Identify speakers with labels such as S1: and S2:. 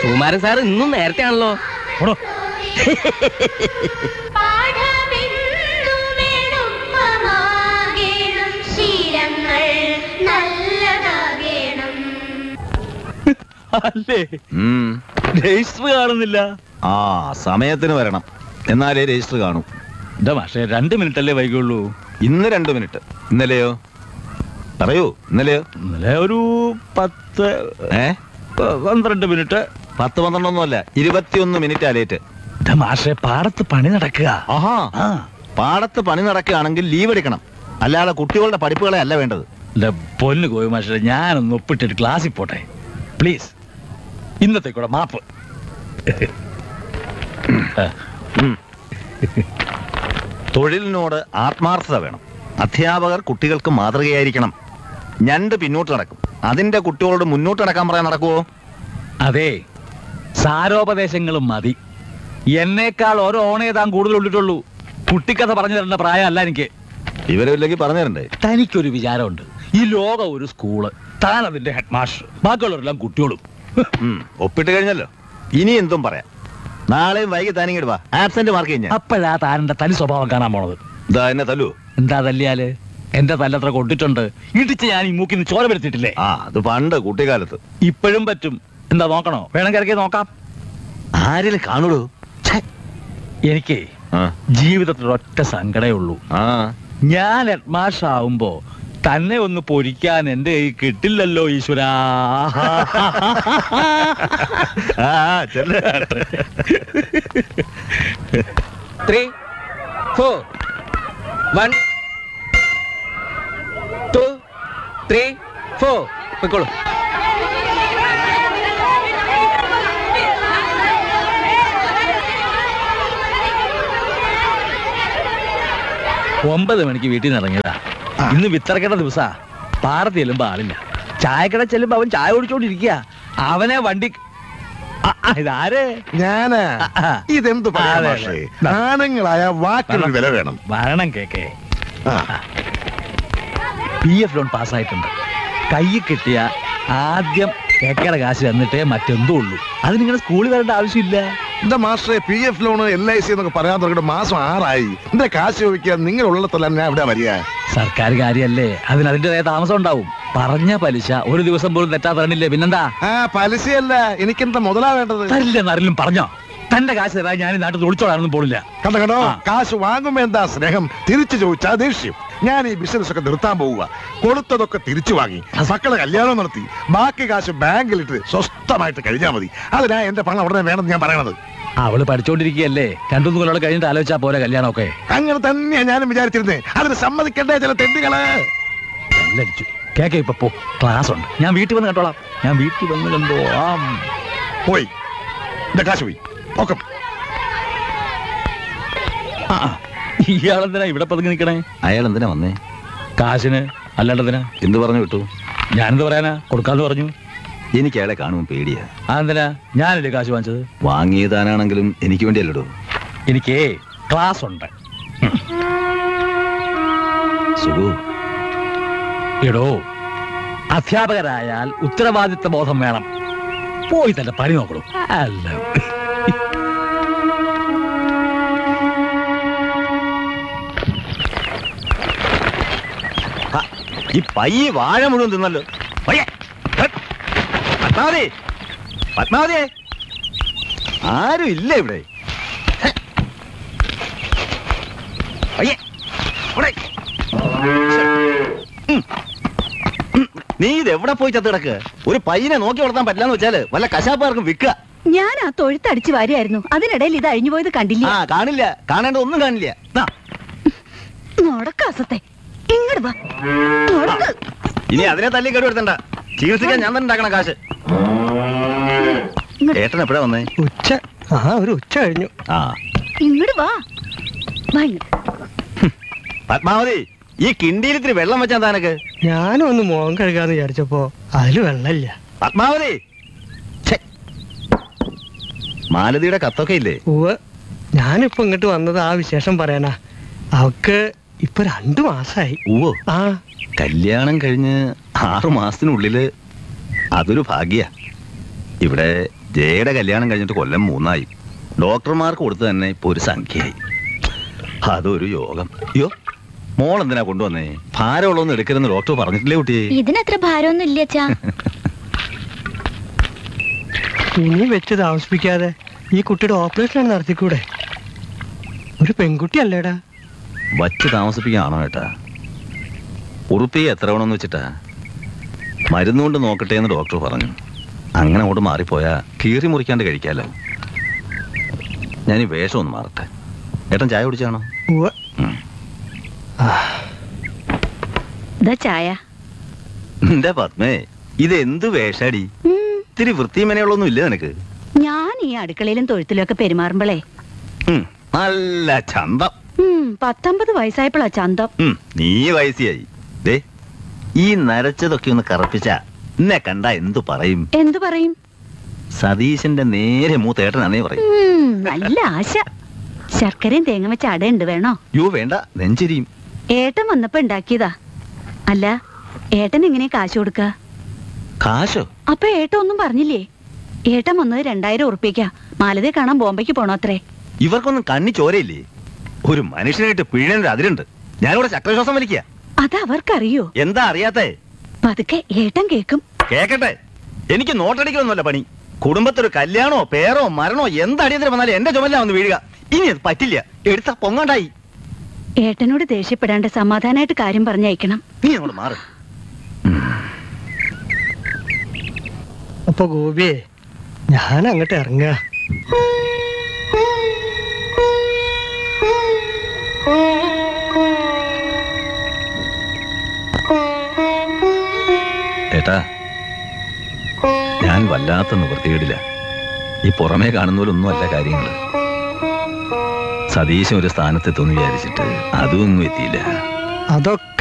S1: Sukumaran sir ഇന്നും നേരത്തെ ആണല്ലോ
S2: ഓടോ
S3: പാഠമെന്നുമെളുപ്പമാകേണം ശീലങ്ങൾ നല്ലതാകേണം
S2: അല്ലേ
S4: ഉം.
S2: രജിസ്റ്റർ കാണുന്നില്ല
S4: ആ സമയത്തിന് വരണം എന്നാലേ രജിസ്റ്റർ കാണൂ
S2: എന്താ പക്ഷേ രണ്ട് മിനിറ്റ് അല്ലേ വൈകുള്ളൂ
S4: ഇന്ന് രണ്ട് മിനിറ്റ് ഇന്നലെയോ പറയൂ ഇന്നലെയോ
S2: ഇന്നലെ ഒരു പത്ത്
S4: ഏ
S2: പ- പന്ത്രണ്ട് മിനിറ്റ്
S4: പത്ത് പന്ത്രണ്ടൊന്നും അല്ല ഇരുപത്തിയൊന്ന് മിനിറ്റ് ലേറ്റ്
S2: എന്താ മാഷെ പാടത്ത് പണി നടക്കുക
S4: ആഹാ
S2: ആ
S4: പാടത്ത് പണി നടക്കുകയാണെങ്കിൽ ലീവ് എടുക്കണം അല്ലാതെ കുട്ടികളുടെ പഠിപ്പുകളെ അല്ല വേണ്ടത്
S2: എന്റെ പൊന്ന് കോയി മാഷെ ഞാനൊന്ന് ഒപ്പിട്ടിട്ട് ക്ലാസ്സിൽ പോട്ടെ പ്ലീസ് ഇന്നത്തെ കൂടെ മാപ്പ്
S4: ഉം. തൊഴിലിനോട് ആത്മാർത്ഥത വേണം അധ്യാപകർ കുട്ടികൾക്ക് മാതൃകയായിരിക്കണം ഞണ്ട് പിന്നോട്ട് നടക്കും അതിന്റെ കുട്ടികളോട് മുന്നോട്ട് നടക്കാൻ പറയാൻ നടക്കുവോ
S2: അതെ സാരോപദേശങ്ങളും മതി എന്നേക്കാൾ ഓരോ ഓണേ താൻ കൂടുതൽ ഉള്ളിട്ടുള്ളൂ കുട്ടിക്കഥ പറഞ്ഞു തരേണ്ട പ്രായമല്ല എനിക്ക്
S4: വിവരമില്ലെങ്കിൽ പറഞ്ഞു തരണ്ടേ
S2: തനിക്കൊരു വിചാരമുണ്ട് ഈ ലോകം ഒരു സ്കൂള് താൻ അതിന്റെ ഹെഡ് മാസ്റ്റർ ബാക്കിയുള്ളവരെല്ലാം കുട്ടികളും
S4: ഉം, ഒപ്പിട്ട് കഴിഞ്ഞല്ലോ ഇനി എന്തും പറയാം നാളെയും വൈകി താനിങ്ങോട്ട് വാ ആബ്സെന്റ് മാർക്ക് കഴിഞ്ഞാ
S2: അപ്പോഴാ താൻ എന്റെ തനി സ്വഭാവം കാണാൻ പോണത്
S4: ഇതാ എന്നെ തല്ലു
S2: എന്താ തല്ലിയാല് എന്റെ തല്ലത്ര കൊണ്ടിട്ടുണ്ട് ഇടിച്ച് ഞാൻ ഈ മൂക്കിന്ന് ചോര വരുത്തിയിട്ടില്ലേ
S4: ആ അത് പണ്ട് കുട്ടിക്കാലത്ത്
S2: ഇപ്പോഴും പറ്റും എന്താ നോക്കണോ വേണം കിടക്കി നോക്കാം
S4: ആരിലും കാണുടൂ
S2: എനിക്ക്
S4: ആ
S2: ജീവിതത്തിൽ ഒറ്റ സങ്കടമേ ഉള്ളൂ
S4: ആ
S2: ഞാൻ ഹെഡ്മാഷ് ആവുമ്പോ തന്നെ ഒന്ന് പൊരിക്കാൻ എന്റെ കൈ കിട്ടില്ലല്ലോ ഈശ്വരാ
S4: ആ ചെല്ല്.
S1: Three four one two three four പൊയ്ക്കോളൂ
S2: ഒമ്പത് മണിക്ക് വീട്ടിൽ നിന്ന് ഇറങ്ങിയതാ ഇന്ന് വിത്തറക്കേണ്ട ദിവസാ പാറത്ത് ചെല്ലുമ്പോ ആളില്ല ചായക്കട ചെല്ലുമ്പോ അവൻ ചായ കുടിച്ചോണ്ടിരിക്കുക അവനെ വണ്ടി ആ, ആ, ഇതാര്
S5: ഞാനാ
S2: ആ, ആ.
S5: ഇതെന്ത് പറയാ
S2: അതെ,
S5: മാഷേ
S2: അതെ.
S5: ആണുങ്ങളായ വാക്കിന് വില വേണം
S2: വരണം കേക്കേ
S5: ആ.
S2: പി എഫ് ലോൺ പാസ്സായിട്ടുണ്ട് കൈ കിട്ടിയ ആദ്യം കേക്കയുടെ കാശ് തന്നിട്ടേ മറ്റെന്തോ ഉള്ളൂ അത് നിങ്ങൾ സ്കൂളിൽ വരേണ്ട ആവശ്യമില്ല
S5: എന്റെ മാസ്റ്ററെ P F loan L I C എന്നൊക്കെ പറയാൻ തുടങ്ങിയിട്ട് മാസം ആറായി എന്റെ കാശ് ചോദിക്കാൻ നിങ്ങൾ ഉള്ളതല്ല ഞാൻ എവിടെ വരിക
S2: സർക്കാർ കാര്യല്ലേ അതിന് അതിൻ്റെതായ താമസം ഉണ്ടാവും പറഞ്ഞ പലിശ ഒരു ദിവസം പോലും തെറ്റാ തരണില്ലേ പിന്നെന്താ
S5: ആ പലിശയല്ല എനിക്കെന്താ മുതലാ വേണ്ടത്
S2: തരില്ലെന്ന് ആരെങ്കിലും പറഞ്ഞോ തന്റെ കാശ് തരാൻ ഞാൻ ഈ നാട്ടിൽ ഒളിച്ചോടാനൊന്നും പോണില്ല
S5: കണ്ടോ കണ്ടോ
S2: ആ.
S5: കാശ് വാങ്ങുമ്പോ എന്താ സ്നേഹം തിരിച്ചു ചോദിച്ചാ ദേഷ്യം ഞാൻ ഈ ബിസിനസ് ഒക്കെ നിർത്താൻ പോവുക കൊടുത്തതൊക്കെ തിരിച്ചു വാങ്ങി മക്കളെ കല്യാണം നടത്തി ബാക്കി കാശ് ബാങ്കിലിട്ട് സ്വസ്ഥമായിട്ട് കഴിഞ്ഞാൽ മതി അതിനാ എന്റെ പണം ഉടനെ വേണമെന്ന് ഞാൻ പറയണത്
S2: അവള് പഠിച്ചോണ്ടിരിക്കുകയല്ലേ രണ്ടു കൊല്ലം കഴിഞ്ഞിട്ട് ആലോചിച്ചാ പോലെ കല്യാണമൊക്കെ
S5: അങ്ങനെ തന്നെയാ ഞാനും വിചാരിച്ചിരുന്നേ അതിന് സമ്മതിക്കണ്ടേ ചില തെണ്ടികള്
S2: ബെല്ലടിച്ചു കേക്ക ഇപ്പൊ പോ ക്ലാസ് ഉണ്ട് ഞാൻ വീട്ടിൽ വന്ന് കണ്ടോളാം ഞാൻ വീട്ടിൽ വന്ന് കണ്ടോളാം
S5: പോയി എന്റെ കാശ് പോയി ഒക്കെ
S2: ആ, ആ. ഇയാളെന്തിനാ ഇവിടെ പതുങ്ങി നിൽക്കണേ
S4: അയാൾ എന്തിനാ വന്നേ
S2: കാശിന് അല്ലാണ്ടതിനാ
S4: എന്ത് പറഞ്ഞു വിട്ടു
S2: ഞാനെന്ത് പറയാനാ കൊടുക്കാന്ന് പറഞ്ഞു
S4: എനിക്ക് അയാളെ കാണുമ്പോൾ പേടിയാ
S2: അതെന്തിനാ ഞാനല്ലേ കാശ് വാങ്ങിച്ചത്
S4: വാങ്ങിയതാനാണെങ്കിലും എനിക്ക് വേണ്ടിയല്ലടോ
S2: എനിക്കേ ക്ലാസ് ഉണ്ട്
S4: സുഖു
S2: എടോ അധ്യാപകരായാൽ ഉത്തരവാദിത്ത ബോധം വേണം പോയി തന്നെ പണി നോക്കണു അല്ല
S4: ആ, ഈ പയ്യ വാഴ മുഴുവൻ തിന്നല്ലോ പയ്യെ, ഹെ, പത്മാവതി പത്മാവതി ആരും ഇല്ല ഇവിടെ ഹെ. പയ്യെ, ഇവിടെ. ഉം. ഉം. നീ ഇത് എവിടെ പോയി ചത്ത് കിടക്ക് ഒരു പയ്യനെ നോക്കി വളർത്താൻ പറ്റില്ലെന്ന് വെച്ചാല് വല്ല കശാപ്പാർക്കും വിൽക്കുക
S6: ഞാൻ ആ തൊഴുത്തടിച്ച് വാരിയായിരുന്നു അതിനിടയിൽ ഇത് അഴിഞ്ഞു പോയത് കണ്ടില്ല
S4: ആ കാണില്ല കാണേണ്ട ഒന്നും കാണില്ല ദാ,
S6: നടക്കാസത്തെ ഇങ്ങോട്ട് വാ നടക്ക്.
S4: ഇനി അതിനെ തല്ലി കേടുവരുത്തണ്ട ചികിത്സിക്കാൻ ഞാൻ തന്നെ ഉണ്ടാക്കണം കാശ്
S6: ഇങ്ങട്
S4: ഏട്ടൻ എപ്പോഴാ വന്നേ
S7: ഉച്ച ആ ഒരു ഉച്ച കഴിഞ്ഞു
S4: ആ
S6: ഇങ്ങോട്ട് വാ വാ ഇങ്ങട്.
S4: പത്മാവതി ഈ കിണ്ടിയിൽ ഇത്തിരി വെള്ളം വെച്ചാ താനക്ക്
S7: ഞാനും ഒന്ന് മുഖം കഴുകാന്ന് വിചാരിച്ചപ്പോ അതില് വെള്ളമില്ല
S4: പത്മാവതി ഛെ. മാലതിയുടെ കത്തൊക്കെ ഇല്ലേ
S7: ഉവ്വ് ഞാനിപ്പോ ഇങ്ങോട്ട് വന്നത് ആ വിശേഷം പറയാനാ അവക്ക് ഇപ്പൊ രണ്ടു മാസായി
S4: ഊവോ
S7: ആ
S4: കല്യാണം കഴിഞ്ഞ് ആറു മാസത്തിനുള്ളില് അതൊരു ഭാഗ്യ ഇവിടെ ജയയുടെ കല്യാണം കഴിഞ്ഞിട്ട് കൊല്ലം മൂന്നായി ഡോക്ടർമാർക്ക് കൊടുത്തു തന്നെ ഇപ്പൊ ഒരു സംഖ്യയായി അതൊരു യോഗം അയ്യോ മോൾ എന്തിനാ കൊണ്ടുവന്നേ ഭാരമുള്ളൊന്നും എടുക്കരുതെന്ന് ഡോക്ടർ പറഞ്ഞിട്ടില്ലേ കുട്ടിയെ
S3: ഇതിനത്ര ഭാരമൊന്നും ഇല്ല അച്ഛാ
S7: ഇനി വെച്ച് താമസിപ്പിക്കാതെ ഈ കുട്ടിയുടെ ഓപ്പറേഷൻ നടത്തിക്കൂടെ ഒരു പെൺകുട്ടി അല്ലേടാ
S4: വച്ച് താമസിപ്പിക്കാണോ ഏട്ടാ ഉറുപ്പിയെ എത്ര വേണമെന്ന് വെച്ചിട്ടാ മരുന്നുകൊണ്ട് നോക്കട്ടെ എന്ന് ഡോക്ടർ പറഞ്ഞു അങ്ങനെ അങ്ങോട്ട് മാറിപ്പോയാ കീറി മുറിക്കാണ്ട് കഴിക്കാലോ ഞാൻ ഈ വേഷം ഒന്ന് മാറട്ടെ ഏട്ടൻ ചായ കുടിച്ചാണോ
S7: ഉവ്വ്.
S6: ഇതാ ചായ
S4: എന്റെ പത്മേ ഇത് എന്ത് വേഷാടി ഇത്തിരി വൃത്തിമനയുള്ളൊന്നും ഇല്ല നിനക്ക്
S6: ഞാൻ ഈ അടുക്കളയിലും തൊഴുത്തിലും ഒക്കെ പെരുമാറുമ്പോളേ
S4: ഉം, നല്ല ചന്തം
S6: ഉം, പത്തൊമ്പത് വയസ്സായപ്പോഴാ ചന്തം
S4: ഉം, നീ വയസ്സിയായി ദേ ഈ നരച്ചതൊക്കെ ഒന്ന് കറപ്പിച്ച എന്നെ കണ്ട എന്തു പറയും
S6: എന്തു പറയും
S4: സതീശന്റെ നേരെ മൂത്തേട്ടനാന്നേ പറയും
S6: ഉം, നല്ല ആശ ശർക്കരയും തേങ്ങ വെച്ച അടയുണ്ട് വേണോ
S4: യോ വേണ്ട നെഞ്ചരിയും
S6: ഏട്ടൻ വന്നപ്പോ ഉണ്ടാക്കിയതാ അല്ല ഏട്ടൻ എങ്ങനെയാ കാശ് കൊടുക്ക
S4: കാശോ
S6: അപ്പൊ ഏട്ടൻ ഒന്നും പറഞ്ഞില്ലേ ഏട്ടൻ വന്നത് രണ്ടായിരം ഉറുപ്പിക്കാ മാലതയെ കാണാൻ ബോംബെക്ക് പോണോത്രേ
S4: ഇവർക്കൊന്നും കണ്ണി ചോരയില്ലേ ഒരു മനുഷ്യനായിട്ട് പിഴേണ്ട അതിരുണ്ട് ഞാനിവിടെ ചക്രശ്വാസം വലിക്കുക
S6: അത് അവർക്കറിയോ
S4: എന്താ അറിയാത്തേ
S6: പതുക്കെ ഏട്ടൻ കേക്കും
S4: കേക്കട്ടെ എനിക്ക് നോട്ടടിക്കണമെന്നല്ല പണി കുടുംബത്തൊരു കല്യാണോ പേരോ മരണോ എന്ത് അടിയന്തരം വന്നാലും എന്റെ ചുമല വന്ന് വീഴുക ഇനി അത് പറ്റില്ല എടുത്ത പൊങ്ങണ്ടായി
S6: ഏട്ടനോട് ദേഷ്യപ്പെടാണ്ട് സമാധാനമായിട്ട് കാര്യം പറഞ്ഞയക്കണം
S4: നീ അങ്ങോട്ട് മാറ്
S7: അപ്പൊ ഗോപിയെ ഞാൻ അങ്ങോട്ട് ഇറങ്ങുക
S4: ഏട്ടാ ഞാൻ വല്ലാത്ത നിവൃത്തികേടില്ല ഈ പുറമേ കാണുന്ന പോലെ ഒന്നും അല്ല കാര്യങ്ങൾ സതീശൻ ഒരു സ്ഥാനത്തെത്തുമെന്ന് വിചാരിച്ചിട്ട് അതും ഒന്നും എത്തിയില്ല
S7: അതൊക്കെ